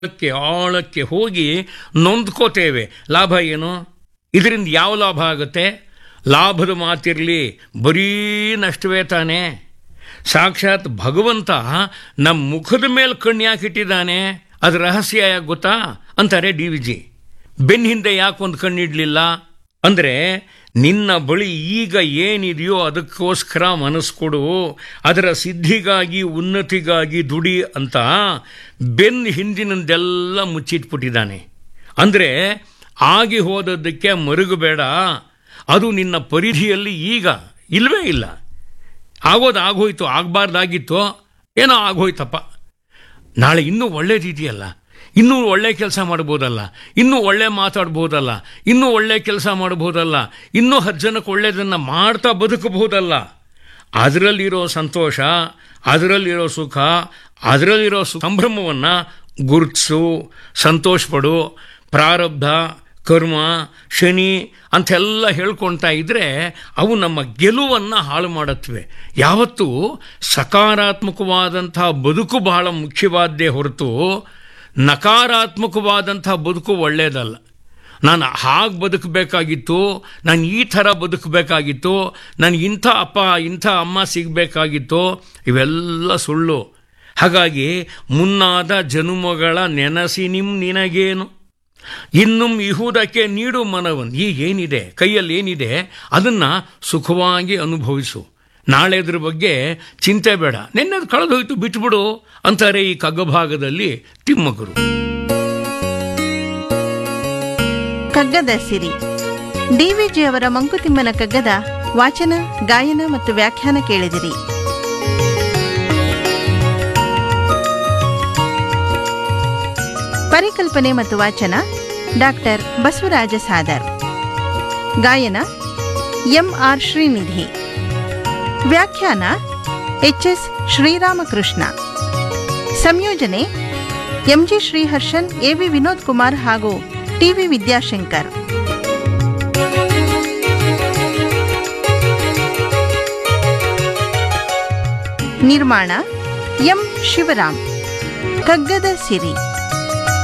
ಆಳಕ್ಕೆ ಆಳಕ್ಕೆ ಹೋಗಿ ನೊಂದ್ಕೋತೇವೆ ಲಾಭ ಏನು ಇದರಿಂದ ಯಾವ ಲಾಭ ಆಗುತ್ತೆ ಲಾಭದ ಮಾತಿರಲಿ ಬರೀ ನಷ್ಟವೇ ತಾನೇ ಸಾಕ್ಷಾತ್ ಭಗವಂತ ನಮ್ಮ ಮುಖದ ಮೇಲೆ ಕಣ್ಣು ಯಾಕಿಟ್ಟಿದ್ದಾನೆ ಅದು ರಹಸ್ಯ ಯಾಕೆ ಗೊತ್ತಾ ಅಂತಾರೆ ಡಿ ವಿ ಜಿ ಬೆನ್ನ ಹಿಂದೆ ಯಾಕೆ ಒಂದು ಕಣ್ಣಿಡ್ಲಿಲ್ಲ ಅಂದರೆ ನಿನ್ನ ಬಳಿ ಈಗ ಏನಿದೆಯೋ ಅದಕ್ಕೋಸ್ಕರ ಮನಸ್ಸು ಕೊಡು ಅದರ ಸಿದ್ಧಿಗಾಗಿ ಉನ್ನತಿಗಾಗಿ ದುಡಿ ಅಂತ ಬೆನ್ನ ಹಿಂದಿನದೆಲ್ಲ ಮುಚ್ಚಿಟ್ಬಿಟ್ಟಿದ್ದಾನೆ ಅಂದರೆ ಆಗಿ ಹೋದದ್ದಕ್ಕೆ ಮರುಗಬೇಡ ಅದು ನಿನ್ನ ಪರಿಧಿಯಲ್ಲಿ ಈಗ ಇಲ್ಲವೇ ಇಲ್ಲ ಆಗೋದು ಆಗೋಯ್ತು ಆಗಬಾರ್ದಾಗಿತ್ತು ಏನೋ ಆಗೋಯ್ತಪ್ಪ ನಾಳೆ ಇನ್ನೂ ಒಳ್ಳೇದಿದೆಯಲ್ಲ ಇನ್ನೂ ಒಳ್ಳೆ ಕೆಲಸ ಮಾಡ್ಬೋದಲ್ಲ ಇನ್ನೂ ಒಳ್ಳೆ ಮಾತಾಡ್ಬೋದಲ್ಲ ಇನ್ನೂ ಒಳ್ಳೆ ಕೆಲಸ ಮಾಡ್ಬೋದಲ್ಲ ಇನ್ನೂ ಹತ್ತು ಜನಕ್ಕೆ ಒಳ್ಳೆಯದನ್ನು ಮಾಡ್ತಾ ಬದುಕಬಹುದಲ್ಲ ಅದರಲ್ಲಿರೋ ಸಂತೋಷ ಅದರಲ್ಲಿರೋ ಸುಖ ಅದರಲ್ಲಿರೋ ಸು ಸಂಭ್ರಮವನ್ನು ಗುರುತಿಸು ಸಂತೋಷಪಡು ಪ್ರಾರಬ್ಧ ಕರ್ಮ ಶನಿ ಅಂತೆಲ್ಲ ಹೇಳ್ಕೊಳ್ತಾ ಇದ್ದರೆ ಅವು ನಮ್ಮ ಗೆಲುವನ್ನು ಹಾಳು ಮಾಡುತ್ತವೆ ಯಾವತ್ತೂ ಸಕಾರಾತ್ಮಕವಾದಂಥ ಬದುಕು ಬಹಳ ಮುಖ್ಯವಾದ್ದೇ ಹೊರತು ನಕಾರಾತ್ಮಕವಾದಂಥ ಬದುಕು ಒಳ್ಳೆಯದಲ್ಲ ನಾನು ಹಾಗೆ ಬದುಕಬೇಕಾಗಿತ್ತು ನಾನು ಈ ಥರ ಬದುಕಬೇಕಾಗಿತ್ತು ನನಗೆ ಇಂಥ ಅಪ್ಪ ಇಂಥ ಅಮ್ಮ ಸಿಗಬೇಕಾಗಿತ್ತು ಇವೆಲ್ಲ ಸುಳ್ಳು ಹಾಗಾಗಿ ಮುನ್ನಾದ ಜನುಮಗಳ ನೆನಸಿ ನಿಮ್ ನಿನಗೇನು ಇನ್ನುಂ ಇಹುದಕ್ಕೆ ನೀಡು ಮನವನ್ನು ಈಗೇನಿದೆ ಕೈಯಲ್ಲಿ ಏನಿದೆ ಅದನ್ನು ಸುಖವಾಗಿ ಅನುಭವಿಸು ನಾಳೆದ್ರ ಬಗ್ಗೆ ಚಿಂತೆ ಬೇಡ ನಿನ್ನೆದು ಕಳೆದೋಯ್ತು ಬಿಟ್ಬಿಡು ಅಂತಾರೆ ಈ ಕಗ್ಗಭಾಗದಲ್ಲಿ ತಿಮ್ಮಗರು ಕಗ್ಗದ ಸಿರಿ ಡಿವಿಜಿ ಅವರ ಮಂಕುತಿಮ್ಮನ ಕಗ್ಗದ ವಾಚನ ಗಾಯನ ಮತ್ತು ವ್ಯಾಖ್ಯಾನ ಕೇಳಿದಿರಿ ಪರಿಕಲ್ಪನೆ ಮತ್ತು ವಾಚನ ಡಾಕ್ಟರ್ ಬಸವರಾಜ ಸಾದರ್ ಗಾಯನ ಎಂ ಆರ್ ಶ್ರೀನಿಧಿ ವ್ಯಾಖ್ಯಾನ ಎಚ್ ಎಸ್ ಶ್ರೀರಾಮಕೃಷ್ಣ ಸಂಯೋಜನೆ ಎಂಜಿ ಶ್ರೀಹರ್ಷನ್ ಎವಿ ವಿನೋದ್ ಕುಮಾರ್ ಹಾಗೂ ಟಿವಿ ವಿದ್ಯಾಶಂಕರ್ ನಿರ್ಮಾಣ ಎಂ ಶಿವರಾಮ್ ಕಗ್ಗದ ಸಿರಿ